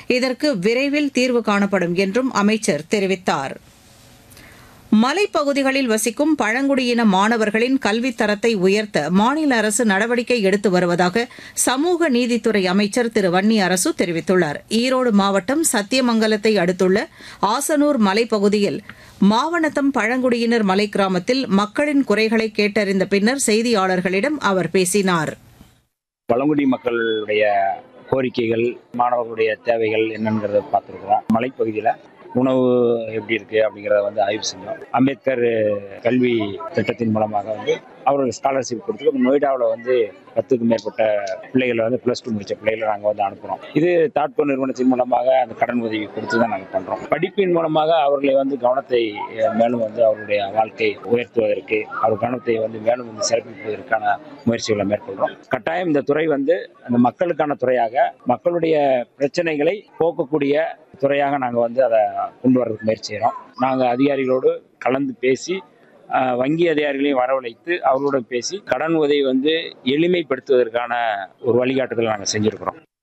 இதற்கு விரைவில் தீர்வு காணப்படும் என்றும் அமைச்சர் தெரிவித்தார் மலைப்பகுதிகளில் வசிக்கும் பழங்குடியின மாணவர்களின் கல்வித் தரத்தை உயர்த்த மாநில அரசு நடவடிக்கை எடுத்து வருவதாக சமூக நீதித்துறை அமைச்சர் திரு வன்னி அரசு தெரிவித்துள்ளார் ஈரோடு மாவட்டம் சத்தியமங்கலத்தை அடுத்துள்ள ஆசனூர் மலைப்பகுதியில் மாவனத்தம் பழங்குடியினர் மலை கிராமத்தில் மக்களின் குறைகளை கேட்டறிந்த பின்னர் செய்தியாளர்களிடம் அவர் பேசினார் பழங்குடி மக்களுடைய கோரிக்கைகள் மாணவர்களுடைய தேவைகள் என்னங்கிறத பார்த்துருக்குறோம் மலைப்பகுதியில் உணவு எப்படி இருக்கு அப்படிங்கிறத வந்து ஆய்வு செஞ்சோம் அம்பேத்கர் கல்வி திட்டத்தின் மூலமாக வந்து அவருக்கு ஸ்காலர்ஷிப் கொடுத்து நொய்டாவில் வந்து பத்துக்கும் மேற்பட்ட பிள்ளைகளை வந்து ப்ளஸ் டூ முடிச்ச பிள்ளைகளை நாங்கள் வந்து அனுப்புகிறோம் இது தாட்கோ நிறுவனத்தின் மூலமாக அந்த கடன் உதவி கொடுத்து தான் நாங்கள் பண்ணுறோம் படிப்பின் மூலமாக அவர்களை வந்து கவனத்தை அஹ், மேலும் வந்து அவருடைய வாழ்க்கை உயர்த்துவதற்கு அவர் கவனத்தை வந்து மேலும் வந்து சிறப்பிப்பதற்கான முயற்சிகளை மேற்கொள்கிறோம் கட்டாயம் இந்த துறை வந்து அந்த மக்களுக்கான துறையாக மக்களுடைய பிரச்சனைகளை போக்கக்கூடிய துறையாக நாங்கள் வந்து அதை கொண்டு வர்றதுக்கு முயற்சி செய்கிறோம் நாங்கள் அதிகாரிகளோடு கலந்து பேசி அஹ், வங்கி அதிகாரிகளையும் வரவழைத்து அவர்களோட பேசி கடன் உதவி வந்து எளிமைப்படுத்துவதற்கான ஒரு வழிகாட்டுதலை நாங்கள் செஞ்சுருக்கிறோம்